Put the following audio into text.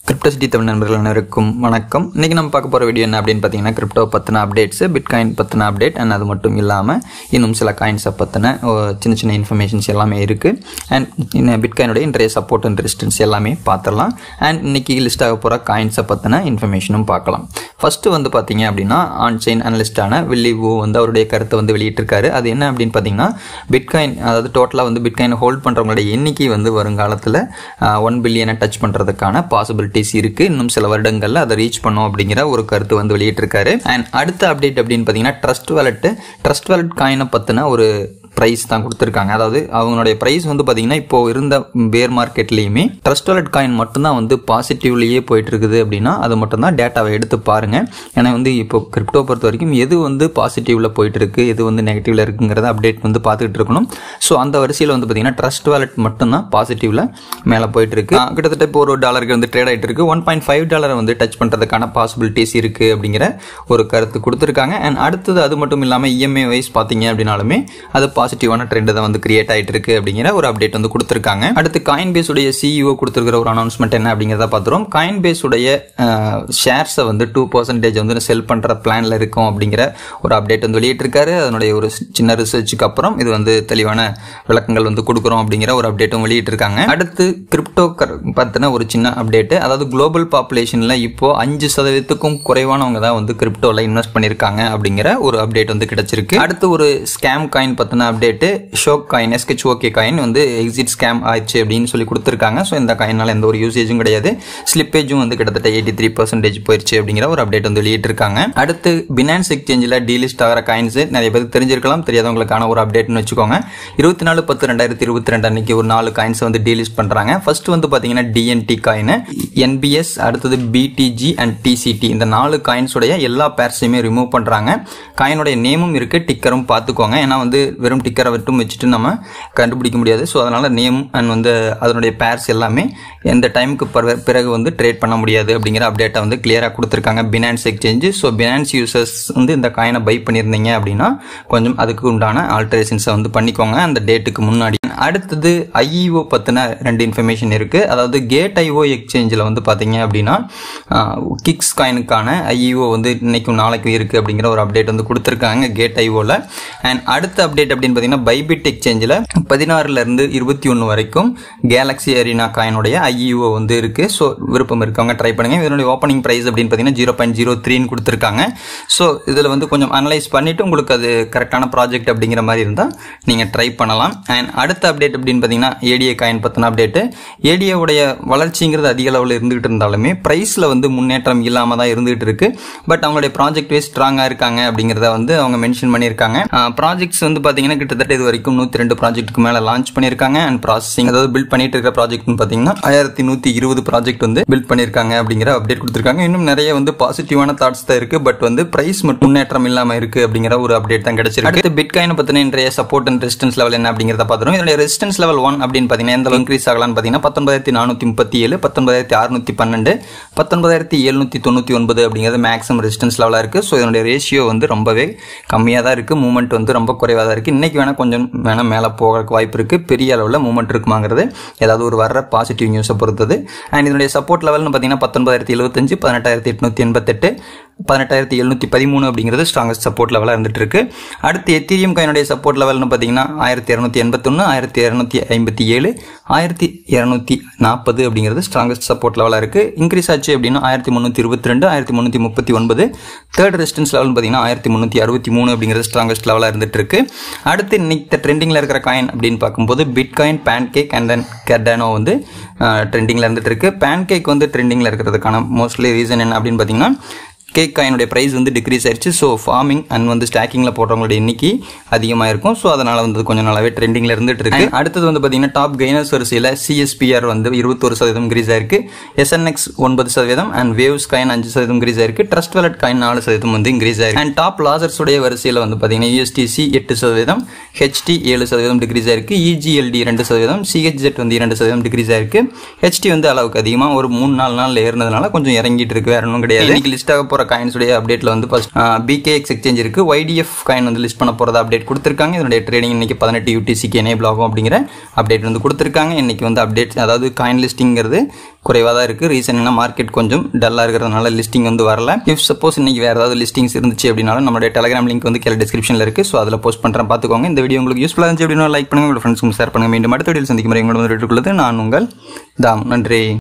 Crypto City Tamil நண்பர்கள் அனைவருக்கும் வணக்கம் இன்றைக்கி நம்ம பார்க்க போகிற வீடியோ என்ன அப்படின்னு பார்த்தீங்கன்னா கிரிப்டோ பற்றின அப்டேட்ஸ் பிட்காயின் பற்றின அப்டேட் அண்ட் அது மட்டும் இல்லாமல் இன்னும் சில காயின்ஸை பற்றின சின்ன சின்ன இன்ஃபர்மேஷன்ஸ் எல்லாமே இருக்குது அண்ட் இன்னும் பிட்காயினுடைய இன்றைய சப்போர்ட் அண்ட் ரெசிஸ்டன்ஸ் எல்லாமே பார்த்துடலாம் அண்ட் இன்னைக்கு லிஸ்ட் ஆக போகிற காயின்ஸை பற்றின இன்ஃபர்மேஷனும் பார்க்கலாம் ஃபஸ்ட்டு வந்து பார்த்தீங்க அப்படின்னா ஆன் செயின் அனலிஸ்டான வில்லி வு வந்து அவருடைய கருத்தை வந்து வெளியிட்டிருக்காரு அது என்ன அப்படின்னு பார்த்தீங்கன்னா பிட்காயின் அதாவது டோட்டலாக வந்து பிட்காயின் ஹோல்ட் பண்ணுறவங்களுடைய எண்ணிக்கை வந்து வருங்காலத்தில் ஒன் பில்லியனை டச் பண்ணுறதுக்கான பாசிபிலிட்டிஸ் இருக்குது இன்னும் சில வருடங்களில் அதை ரீச் பண்ணும் அப்படிங்கிற ஒரு கருத்து வந்து வெளியிட்டிருக்காரு அண்ட் அடுத்த அப்டேட் அப்படின்னு பார்த்தீங்கன்னா ட்ரஸ்ட் வாலெட்டு ட்ரஸ்ட் வாலெட் காயினை பற்றின ஒரு ப்ரைஸ் தான் கொடுத்துருக்காங்க அதாவது அவங்களுடைய ப்ரைஸ் வந்து பார்த்தீங்கன்னா இப்போ இருந்த பேர் மார்க்கெட்லேயுமே ட்ரஸ்ட் வாலெட் காயின் மட்டும்தான் வந்து பாசிட்டிவ்லேயே போயிட்டு இருக்குது அப்படின்னா அது மட்டும்தான் டேட்டாவை எடுத்து பாருங்க ஏன்னா வந்து இப்போ கிரிப்டோ பொறுத்த வரைக்கும் எது வந்து பாசிட்டிவ்ல போயிட்டு இருக்கு எது வந்து நெகட்டிவ்ல இருக்குங்கிறத அப்டேட் வந்து பார்த்துக்கிட்டு இருக்கணும் ஸோ அந்த வரிசையில் வந்து பார்த்தீங்கன்னா ட்ரஸ்ட் வாலெட் மட்டும்தான் பாசிட்டிவ்ல மேலே போயிட்டு இருக்கு ஆஹ் கிட்டத்தட்ட இப்போ ஒரு டாலருக்கு வந்து ட்ரேட் ஆகிட்டு இருக்கு ஒன் பாயிண்ட் ஃபைவ் டாலரை வந்து டச் பண்ணுறதுக்கான பாசிபிலிட்டிஸ் இருக்கு அப்படிங்கிற ஒரு கருத்து கொடுத்துருக்காங்க அண்ட் அடுத்தது அது மட்டும் இல்லாமல் இஎம்ஐ வைஸ் பார்த்தீங்க அப்படின்னாலுமே அது பாசிட்டிவான ட்ரெண்ட் தான் வந்து கிரியேட் ஆகிட்டு இருக்கு அப்படிங்கிற ஒரு அப்டேட் வந்து கொடுத்துருக்காங்க அடுத்து காயின் பேஸ் உடைய சிஇஓ கொடுத்துருக்கிற ஒரு அனௌன்ஸ்மெண்ட் என்ன அப்படிங்கிறத பார்த்துரும் காயின் பேஸ் உடைய ஷேர்ஸை வந்து டூ பர்சன்டேஜ் வந்து செல் பண்ணுற பிளானில் இருக்கும் அப்படிங்கிற ஒரு அப்டேட் வந்து வெளியிட்டிருக்காரு அதனுடைய ஒரு சின்ன ரிசர்ச்சுக்கு அப்புறம் இது வந்து தெளிவான விளக்கங்கள் வந்து கொடுக்குறோம் அப்படிங்கிற ஒரு அப்டேட்டும் வெளியிட்டிருக்காங்க அடுத்து கிரிப்டோ பற்றின ஒரு சின்ன அப்டேட் அதாவது குளோபல் பாப்புலேஷனில் இப்போ அஞ்சு சதவீதத்துக்கும் குறைவானவங்க தான் வந்து கிரிப்டோவில் இன்வெஸ்ட் பண்ணியிருக்காங்க அப்படிங்கிற ஒரு அப்டேட் வந்து கிடைச்சிருக்கு அடுத்து ஒரு ஸ்கேம் காயின் பற்றின அப்டேட்டு ஷோக் காயின் எஸ்கெச் ஓகே காயின் வந்து எக்ஸிட் ஸ்கேம் ஆயிடுச்சு அப்படின்னு சொல்லி கொடுத்துருக்காங்க ஸோ இந்த காயினால் எந்த ஒரு யூசேஜும் கிடையாது ஸ்லிப்பேஜும் வந்து கிட்டத்தட்ட எயிட்டி த்ரீ பர்சன்டேஜ் போயிடுச்சு அப்படிங்கிற ஒரு அப்டேட் வந்து வெளியிட்டிருக்காங்க அடுத்து பினான்ஸ் எக்ஸ்சேஞ்சில் டீலிஸ்ட் ஆகிற காயின்ஸ் நிறைய பேருக்கு தெரிஞ்சிருக்கலாம் தெரியாதவங்களுக்கான ஒரு அப்டேட்னு வச்சுக்கோங்க இருபத்தி நாலு பத்து ரெண்டாயிரத்தி இருபத்தி ரெண்டு அன்னைக்கு ஒரு நாலு காயின்ஸ் வந்து டீலிஸ்ட் பண்ணுறாங்க ஃபர்ஸ்ட் வந்து பார்த்தீங்கன்னா டிஎன்டி காயின் என்பிஎஸ் அடுத்தது பிடிஜி அண்ட் டிசிடி இந்த நாலு காயின்ஸுடைய எல்லா பேர்ஸையுமே ரிமூவ் பண்ணுறாங்க காயினுடைய நேமும் இருக்குது டிக்கரும் பார்த்துக்கோங்க ஏன்னா வந்து வெறும் டிக்கரை மட்டும் வச்சுட்டு நம்ம கண்டுபிடிக்க முடியாது ஸோ அதனால் நேம் அண்ட் வந்து அதனுடைய பேர்ஸ் எல்லாமே எந்த டைமுக்கு பிறகு வந்து ட்ரேட் பண்ண முடியாது அப்படிங்கிற அப்டேட்டை வந்து கிளியராக கொடுத்துருக்காங்க Binance exchange so Binance users வந்து இந்த காயினை பை பண்ணியிருந்தீங்க அப்படின்னா கொஞ்சம் அதுக்கு உண்டான ஆல்ட்ரேஷன்ஸை வந்து பண்ணிக்கோங்க அந்த டேட்டுக்கு முன்னாடி அடுத்தது ஐஇஓ பற்றின ரெண்டு இன்ஃபர்மேஷன் இருக்குது அதாவது கேட் ஐஓ எக்ஸ்சேஞ்சில் வந்து பார்த்தீங்க அப்படின்னா கிக்ஸ் காயினுக்கான ஐஇஓ வந்து இன்னைக்கும் நாளைக்கும் இருக்குது அப்படிங்கிற ஒரு அப்டேட் வந்து கொடுத்துருக்காங்க கேட் ஐஓவில் அண்ட் அடுத்த அப்டேட் அப்படின்னு பார்த்தீங்கன்னா பைபிட் எக்ஸ்சேஞ்சில் பதினாறுலேருந்து இருபத்தி ஒன்று வரைக்கும் கேலக்ஸி அரினா காயினுடைய ஐஇஓ வந்து இருக்குது ஸோ விருப்பம் இருக்கவங்க ட்ரை பண்ணுங்கள் இதனுடைய ஓப்பனிங் ப்ரைஸ் அப்படின்னு பார்த்தீங்கன்னா ஜீரோ பாயிண்ட் ஜீரோ த்ரீன்னு கொடுத்துருக்காங்க ஸோ இதில் வந்து கொஞ்சம் அனலைஸ் பண்ணிவிட்டு உங்களுக்கு அது கரெக்டான ப்ராஜெக்ட் அப்படிங்கிற மாதிரி இருந்தால் நீங்கள் ட்ரை பண்ணலாம் அண்ட் அடுத்த அப்டேட் அப்படின்னு பார்த்தீங்கன்னா ஏடிஏ காயின் பற்றின அப்டேட்டு ஏடிஏவுடைய வளர்ச்சிங்கிறது அதிக அளவில் இருந்துகிட்டு இருந்தாலுமே ப்ரைஸில் வந்து முன்னேற்றம் இல்லாமல் தான் இருந்துகிட்டு இருக்கு பட் அவங்களுடைய ப்ராஜெக்ட் வைஸ் ஸ்ட்ராங்காக இருக்காங்க அப்படிங்கிறத வந்து அவங்க மென்ஷன் பண்ணியிருக்காங்க ப்ராஜெக்ட்ஸ் வந்து பார்த்தீங்கன்னா கிட்டத்தட்ட இது வரைக்கும் நூற்றி ரெண்டு ப்ராஜெக்ட்டுக்கு மேலே லான்ச் பண்ணியிருக்காங்க அண்ட் ப்ராசஸிங் அதாவது பில்ட் பண்ணிட்டு இருக்கிற ப்ராஜெக்ட்னு பார்த்தீங்கன்னா ஆயிரத்தி நூற்றி இருபது ப்ராஜெக்ட் வந்து பில்ட் பண்ணியிருக்காங்க அப்படிங்கிற அப்டேட் கொடுத்துருக்காங்க இன்னும் நிறைய வந்து பாசிட்டிவான தாட்ஸ் தான் இருக்குது பட் வந்து ப்ரைஸ் மட்டும் முன்னேற்றம் இல்லாமல் இருக்குது அப்படிங்கிற ஒரு அப்டேட் தான் கிடைச்சிருக்கு அடுத்து பிட்காயின் பற்றின இன்றைய சப்போர்ட் அண்ட் ரெசிஸ்டன்ஸ் லெவல் என்ன அப்படிங்கிறத பார்த்துரும் இதனுடைய ரெசிஸ்டன்ஸ் லெவல் ஒன் அப்படின்னு பார்த்தீங்கன்னா எந்த இன்க்ரீஸ் ஆகலாம்னு பார்த்தீங்கன்னா பத்தொன்பதாயிரத்தி நானூற்றி முப்பத்தி ஏழு பத்தொன்பதாயிரத்தி அறுநூத்தி பன்னெண்டு பத்தொன்பதாயிரத்தி எழுநூற்றி தொண்ணூற்றி ஒன்பது அப்படிங்கிறது மேக்ஸிமம் ரெசிஸ்டன்ஸ் லெவலாக இருக்குது ஸோ இதனுடைய ரேஷியோ வந்து ரொம்பவே கம்மியாக தான் இருக்குது மூவ்மெண்ட் வந்து ரொம்ப குறைவாக தான் இருக்குது இன்றைக்கி வேணால் கொஞ்சம் வேணால் மேலே போகிறதுக்கு வாய்ப்பு இருக்குது பெரிய அளவில் மூவ்மெண்ட் இருக்குமாங்கிறது ஏதாவது ஒரு வர்ற பாசிட்டிவ் நியூஸை பொறுத்தது அண்ட் இதனுடைய சப்போர்ட் லெவல்னு பார்த்தீங்கன்னா பத்தொன்பதாயிரத்தி எழுபத்தஞ்சு பதினெட்டாயிரத்தி எட்நூற்றி எண்பத்தெட்டு பதினெட்டாயிரத்தி எழுநூற்றி பதிமூணு அப்படிங்கிறது ஸ்ட்ராங்கஸ்ட் சப்போர்ட் லெவலாக இருந்துட்டு இருக்கு அடுத்து எத்தீரியம் காயினுடைய சப்போர்ட் லெவல்னு பார்த்தீங்கன்னா ஆயிரத்தி இரநூத்தி எண்பத்தொன்று ஆயிரத்தி இரநூத்தி ஐம்பத்தி ஏழு ஆயிரத்தி இரநூத்தி நாற்பது அப்படிங்கிறது ஸ்ட்ராங்கஸ்ட் சப்போர்ட் லெவலாக இருக்குது இன்க்ரீஸ் ஆச்சு அப்படின்னா ஆயிரத்தி முந்நூற்றி இருபத்தி ரெண்டு ஆயிரத்தி முந்நூற்றி முப்பத்தி ஒன்பது தேர்ட் ரெசிஸ்டன்ஸ் லெவல் பார்த்தீங்கன்னா ஆயிரத்தி முந்நூற்றி அறுபத்தி மூணு அப்படிங்கிறது ஸ்ட்ராங்கஸ்ட் லெவலாக இருந்துட்டு இருக்கு அடுத்து இன்னைக்கு ட்ரெண்டிங்கில் இருக்கிற காயின் அப்படின்னு பார்க்கும்போது bitcoin pancake and then Cardano வந்து ட்ரெண்டிங்கில் இருந்துட்டு இருக்கு பேன் கேக் வந்து ட்ரெண்டிங்கில் இருக்கிறதுக்கான மோஸ்ட்லி ரீசன் என்ன அப்படின்னு பார்த்தீங்கன்னா கேக் காயினுடைய ப்ரைஸ் வந்து டிக்ரீஸ் ஆயிடுச்சு ஸோ ஃபார்மிங் அண்ட் வந்து ஸ்டாக்கிங்கில் போடுறவங்களுடைய எண்ணிக்கை அதிகமாக இருக்கும் ஸோ அதனால் வந்து கொஞ்சம் நல்லாவே ட்ரெண்டிங்கில் இருந்துட்டு இருக்கு அடுத்தது வந்து பார்த்தீங்கன்னா டாப் கெய்னர்ஸ் வரிசையில் சிஎஸ்பிஆர் வந்து இருபத்தொரு சதவீதம் இன்க்ரீஸ் ஆயிருக்கு எஸ்என்எக்ஸ் ஒன்பது சதவீதம் அண்ட் வேவ்ஸ் காயின் அஞ்சு சதவீதம் இன்க்ரீஸ் ஆயிருக்கு ட்ரஸ்ட் வாலெட் காயின் நாலு சதவீதம் வந்து இன்க்ரீஸ் ஆயிருக்கு அண்ட் டாப் லாசர்ஸ் உடைய வரிசையில் வந்து பார்த்தீங்கன்னா யூஎஸ்டிசி எட்டு சதவீதம் ஹெச்டி ஏழு சதவீதம் டிக்ரீஸ் ஆயிருக்கு இஜிஎல்டி ரெண்டு சதவீதம் சிஹெச்ஜெட் வந்து இரண்டு சதவீதம் டிக்ரீஸ் ஆயிருக்கு ஹெச்டி வந்து அளவுக்கு அதிகமாக ஒரு மூணு நாலு நாள் ஏறினதுனால கொஞ்சம் இறங்கிட்டு இருக்கு வேற ஒன்றும் கிடையாது இன்னைக்கு லிஸ்ட் ஆக போகிற போகிற காயின்ஸுடைய அப்டேட்டில் வந்து ஃபஸ்ட் பிகேஎக்ஸ் எக்ஸ்சேஞ்ச் இருக்குது ஒய்டிஎஃப் காயின் வந்து லிஸ்ட் பண்ண போகிறதா அப்டேட் கொடுத்துருக்காங்க இதனுடைய ட்ரேடிங் இன்னைக்கு பதினெட்டு யூடிசிக்கு எனேபிள் ஆகும் அப்படிங்கிற அப்டேட் வந்து கொடுத்துருக்காங்க இன்னைக்கு வந்து அப்டேட் அதாவது காயின் லிஸ்டிங்கிறது குறைவாக தான் இருக்குது ரீசன் என்ன மார்க்கெட் கொஞ்சம் டல்லாக இருக்கிறதுனால லிஸ்டிங் வந்து வரல இஃப் சப்போஸ் இன்னைக்கு வேறு ஏதாவது லிஸ்டிங்ஸ் இருந்துச்சு அப்படின்னாலும் நம்மளுடைய டெலிகிராம் லிங்க் வந்து கீழே டிஸ்கிரிப்ஷனில் இருக்குது ஸோ அதில் போஸ்ட் பண்ணுறேன் பார்த்துக்கோங்க இந்த வீடியோ உங்களுக்கு யூஸ்ஃபுல்லாக இருந்துச்சு அப்படின்னா லைக் பண்ணுங்கள் உங்கள் ஃப்ரெண்ட்ஸ்க்கு ஷேர் பண்ணுங்கள் மீண்டும் அடுத்த வீடியோ சந்திக்கும் முறை உங்களோட நான் உங்கள் தாம் நன்றி